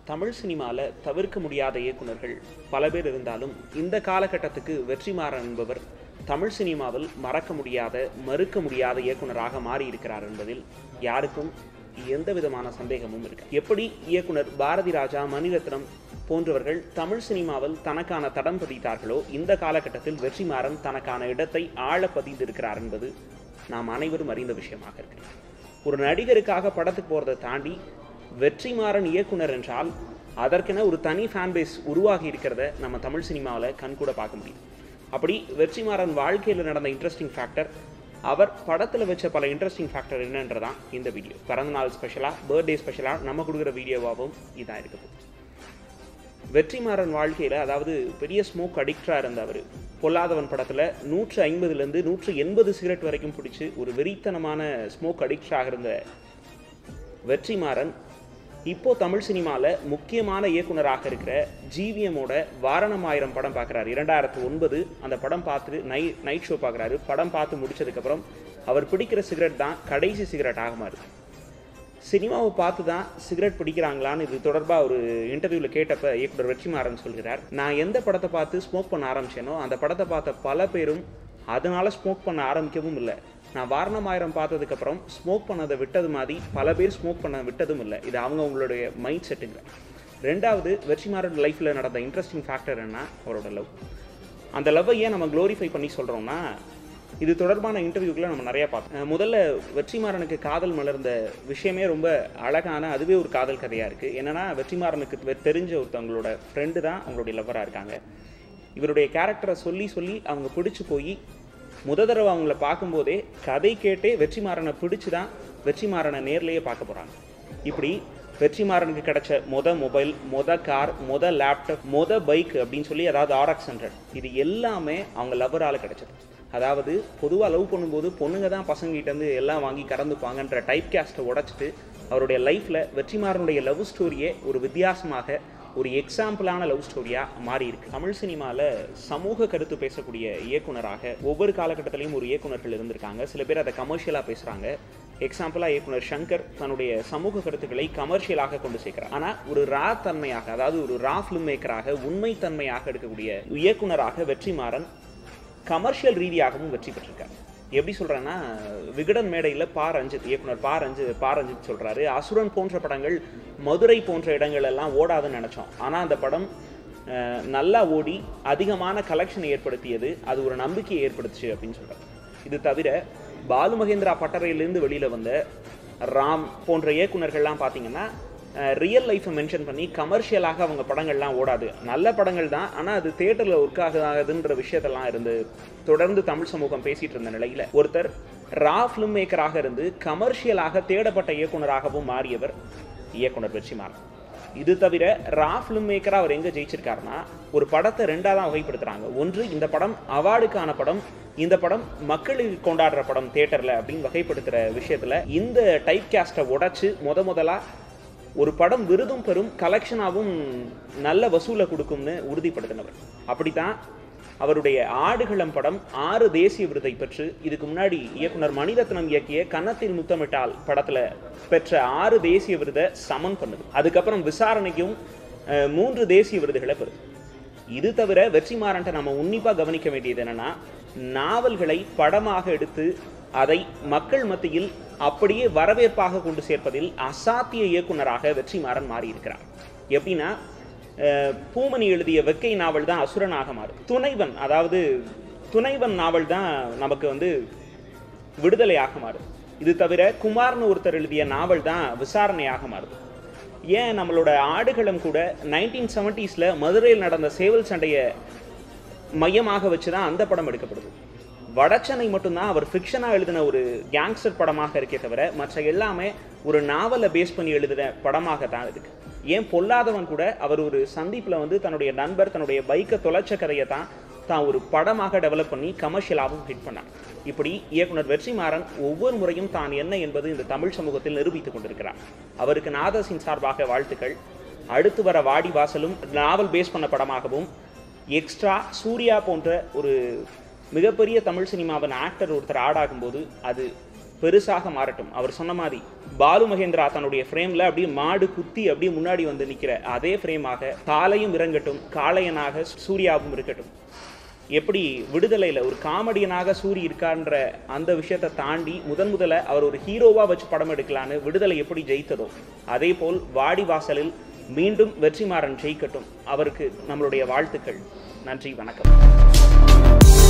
தமிழ் சினிமாவில் தவிர்க்க முடியாத இயக்குனர்கள் பல பேர் இருந்தாலும் இந்த காலகட்டத்துக்கு வெற்றிமாறன் என்பவர் தமிழ் சினிமாவில் மறக்க முடியாத மறுக்க முடியாத இயக்குனராக மாறி இருக்கிறார் என்பதில் யாருக்கும் எந்த விதமான சந்தேகமும் இருக்கு எப்படி இயக்குனர் பாரதி ராஜா மணிரத்னம் போன்றவர்கள் தமிழ் சினிமாவில் தனக்கான தடம் பதித்தார்களோ இந்த காலகட்டத்தில் வெற்றிமாறன் தனக்கான இடத்தை ஆழ பதிந்திருக்கிறார் என்பது நாம் அனைவரும் அறிந்த விஷயமாக இருக்கு ஒரு நடிகருக்காக படத்துக்கு போகிறதை தாண்டி வெற்றிமாறன் இயக்குனர் என்றால் அதற்கென ஒரு தனி ஃபேன் பேஸ் உருவாகி இருக்கிறத நம்ம தமிழ் சினிமாவில் கண்கூட பார்க்க முடியும் அப்படி வெற்றிமாறன் வாழ்க்கையில் நடந்த இன்ட்ரெஸ்டிங் ஃபேக்டர் அவர் படத்தில் வச்ச பல இன்ட்ரெஸ்டிங் ஃபேக்டர் என்னன்றதான் இந்த வீடியோ பிறந்தநாள் ஸ்பெஷலாக பர்த்டே ஸ்பெஷலாக நம்ம கொடுக்குற வீடியோவாகவும் இதாக இருக்குது வெற்றிமாறன் வாழ்க்கையில் அதாவது பெரிய ஸ்மோக் அடிக்டாக இருந்தவர் பொல்லாதவன் படத்தில் நூற்று ஐம்பதுலேருந்து நூற்று எண்பது சிகரெட் வரைக்கும் பிடிச்சி ஒரு வெறித்தனமான ஸ்மோக் அடிக்டாக இருந்த வெற்றிமாறன் இப்போ தமிழ் சினிமாவில் முக்கியமான இயக்குனராக இருக்கிற ஜிவிஎம்மோட வாரணம் ஆயிரம் படம் பார்க்குறாரு இரண்டாயிரத்து ஒன்பது அந்த படம் பார்த்துட்டு நை நைட் ஷோ பார்க்குறாரு படம் பார்த்து முடிச்சதுக்கப்புறம் அவர் பிடிக்கிற சிகரெட் தான் கடைசி சிகரெட் ஆக மாறுது சினிமாவை பார்த்து தான் சிகரெட் பிடிக்கிறாங்களான்னு இது தொடர்பாக ஒரு இன்டர்வியூவில் கேட்டப்ப இயக்குனர் வெற்றிமாறன் சொல்கிறார் நான் எந்த படத்தை பார்த்து ஸ்மோக் பண்ண ஆரம்பிச்சேனோ அந்த படத்தை பார்த்த பல பேரும் அதனால ஸ்மோக் பண்ண ஆரம்பிக்கவும் இல்லை நான் வாரணமாயிரம் பார்த்ததுக்கப்புறம் ஸ்மோக் பண்ணதை விட்டது மாதிரி பல பேர் ஸ்மோக் பண்ண விட்டதும் இல்லை இது அவங்க அவங்களுடைய மைண்ட் செட்டுங்க ரெண்டாவது வெற்றிமாறன் லைஃப்பில் நடந்த இன்ட்ரெஸ்டிங் ஃபேக்டர் என்ன அவரோட லவ் அந்த லவ்வை ஏன் நம்ம க்ளோரிஃபை பண்ணி சொல்கிறோம்னா இது தொடர்பான இன்டர்வியூக்களை நம்ம நிறையா பார்த்தோம் அஹ் முதல்ல வெற்றிமாறனுக்கு காதல் மலர்ந்த விஷயமே ரொம்ப அழகான அதுவே ஒரு காதல் கதையாக இருக்குது என்னன்னா வெற்றிமாறனுக்கு வெ- தெரிஞ்ச ஒருத்தவங்களோட ஃப்ரெண்டு தான் அவங்களுடைய லவ்வராக இருக்காங்க இவருடைய கேரக்டரை சொல்லி சொல்லி அவங்க பிடிச்சு போய் முத தடவை அவங்கள பார்க்கும்போதே கதை கேட்டே வெற்றிமாறனை பிடிச்சு தான் வெற்றிமாறனை நேர்லயே பார்க்க போகிறாங்க இப்படி வெற்றிமாறனுக்கு கிடைச்ச மொத மொபைல் மொத கார் மொத லேப்டாப் மொத பைக் அப்படின்னு சொல்லி அதாவது ஆர்எக்ஸ் ஹண்ட்ரட் இது எல்லாமே அவங்க லவ்வரால் கிடைச்சது அதாவது பொதுவாக லவ் பண்ணும்போது பொண்ணுங்க தான் பசங்கிட்டேருந்து எல்லாம் வாங்கி கறந்துப்பாங்கன்ற டைப் கேஸ்ட்டை உடைச்சிட்டு அவருடைய லைஃப்பில் வெற்றிமாறனுடைய லவ் ஸ்டோரியே ஒரு வித்தியாசமாக ஒரு எக்ஸாம்பிளான லவ் ஸ்டோரியாக மாறி இருக்கு தமிழ் சினிமாவில் சமூக கருத்து பேசக்கூடிய இயக்குனராக ஒவ்வொரு காலகட்டத்திலையும் ஒரு இயக்குனர்கள் இருந்திருக்காங்க சில பேர் அதை கமர்ஷியலாக பேசுகிறாங்க எக்ஸாம்பிளாக இயக்குனர் சங்கர் தன்னுடைய சமூக கருத்துக்களை கமர்ஷியலாக கொண்டு சேர்க்கிறார் ஆனால் ஒரு ரா தன்மையாக அதாவது ஒரு ரா ஃபிலிம் மேக்கராக உண்மைத்தன்மையாக எடுக்கக்கூடிய இயக்குனராக வெற்றிமாறன் கமர்ஷியல் ரீதியாகவும் வெற்றி பெற்றிருக்கார் எப்படி சொல்கிறேன்னா விகடன் மேடையில் பா ரஞ்சித் இயக்குனர் பா ரஞ்சித் பா ரஞ்சித் சொல்கிறாரு அசுரன் போன்ற படங்கள் மதுரை போன்ற இடங்கள் எல்லாம் ஓடாதுன்னு நினச்சோம் ஆனால் அந்த படம் அஹ், நல்லா ஓடி அதிகமான கலெக்ஷன் ஏற்படுத்தியது அது ஒரு நம்பிக்கையை ஏற்படுத்துச்சு அப்படின்னு சொல்கிறார் இது தவிர பாலு மகேந்திரா பட்டறையிலேருந்து வெளியில் வந்த ராம் போன்ற இயக்குனர்கள்லாம் பார்த்தீங்கன்னா ரியல் லைஃப்பை மென்ஷன் பண்ணி கமர்ஷியலாக அவங்க படங்கள்லாம் ஓடாது நல்ல படங்கள் தான் ஆனால் அது தேட்டரில் ஒர்க் ஆகுதுன்ற விஷயத்தெல்லாம் இருந்து தொடர்ந்து தமிழ் சமூகம் பேசிட்டு இருந்த நிலையில் ஒருத்தர் ரா ஃபிலிம் மேக்கராக இருந்து கமர்ஷியலாக தேடப்பட்ட இயக்குனராகவும் மாறியவர் இயக்குனர் வெற்றிமாறன் இது தவிர ரா ஃபிலிம் மேக்கராக அவர் எங்கே ஜெயிச்சிருக்காருன்னா ஒரு படத்தை ரெண்டாக தான் வகைப்படுத்துகிறாங்க ஒன்று இந்த படம் அவார்டுக்கான படம் இந்த படம் மக்களுக்கு கொண்டாடுற படம் தேட்டரில் அப்படின்னு வகைப்படுத்துகிற விஷயத்தில் இந்த டைப் கேஸ்ட்டை உடைச்சு முத முதலாக ஒரு படம் விருதும் பெறும் கலெக்ஷனாகவும் நல்ல வசூலை கொடுக்கும்னு உறுதிப்படுத்தினவர் அப்படித்தான் அவருடைய ஆடுகளம் படம் ஆறு தேசிய விருதை பெற்று இதுக்கு முன்னாடி இயக்குனர் மணிரத்னம் இயக்கிய கன்னத்தில் முத்தமிட்டால் படத்துல பெற்ற ஆறு தேசிய விருதை சமன் பண்ணுது அதுக்கப்புறம் விசாரணைக்கும் அஹ், மூன்று தேசிய விருதுகளை பெறுது இது தவிர வெற்றிமாறன்ட்ட நம்ம உன்னிப்பாக கவனிக்க வேண்டியது என்னன்னா நாவல்களை படமாக எடுத்து அதை மக்கள் மத்தியில் அப்படியே வரவேற்பாக கொண்டு சேர்ப்பதில் அசாத்திய இயக்குனராக வெற்றிமாறன் மாறி இருக்கிறார் எப்படின்னா அஹ், பூமணி எழுதிய வெக்கை நாவல் தான் அசுரனாக மாறும் துணைவன் அதாவது துணைவன் நாவல் தான் நமக்கு வந்து விடுதலையாக மாறுது இது தவிர குமார்னு ஒருத்தர் எழுதிய நாவல் தான் விசாரணையாக மாறுது ஏன் நம்மளோட ஆடுகளம் கூட நைன்டீன் செவன்ட்டீஸில் மதுரையில் நடந்த சேவல் சண்டையை மையமாக வச்சு தான் அந்த படம் எடுக்கப்படுது வடச்சென்னை மட்டும்தான் அவர் ஃபிக்ஷனாக எழுதின ஒரு கேங்ஸ்டர் படமாக இருக்கே தவிர மற்ற எல்லாமே ஒரு நாவலை பேஸ் பண்ணி எழுதின படமாக தான் இருக்கு ஏன் பொல்லாதவன் கூட அவர் ஒரு சந்திப்பில் வந்து தன்னுடைய நண்பர் தன்னுடைய பைக்கை தொலைச்ச கதையை தான் தான் ஒரு படமாக டெவலப் பண்ணி கமர்ஷியலாகவும் ஹிட் பண்ணார் இப்படி இயக்குனர் வெற்றிமாறன் ஒவ்வொரு முறையும் தான் என்ன என்பது இந்த தமிழ் சமூகத்தில் நிரூபித்துக் கொண்டிருக்கிறார் அவருக்கு நாதசின் சார்பாக வாழ்த்துக்கள் அடுத்து வர வாடி வாசலும் நாவல் பேஸ் பண்ண படமாகவும் எக்ஸ்ட்ரா சூர்யா போன்ற ஒரு மிகப்பெரிய தமிழ் சினிமாவின் ஆக்டர் ஒருத்தர் ஆடாகும்போது அது பெருசாக மாறட்டும் அவர் சொன்ன மாதிரி பாலு மகேந்திரா தன்னுடைய ஃப்ரேமில் அப்படியே மாடு குத்தி அப்படியே முன்னாடி வந்து நிற்கிற அதே ஃப்ரேமாக காலையும் இறங்கட்டும் காளையனாக சூர்யாவும் இருக்கட்டும் எப்படி விடுதலையில் ஒரு காமெடியனாக சூரி இருக்கான்ற அந்த விஷயத்தை தாண்டி முதன் முதல்ல அவர் ஒரு ஹீரோவாக வச்சு படம் எடுக்கலான்னு விடுதலை எப்படி ஜெயித்ததோ அதே போல் வாடி வாசலில் மீண்டும் வெற்றிமாறன் ஜெயிக்கட்டும் அவருக்கு நம்மளுடைய வாழ்த்துக்கள் நன்றி வணக்கம்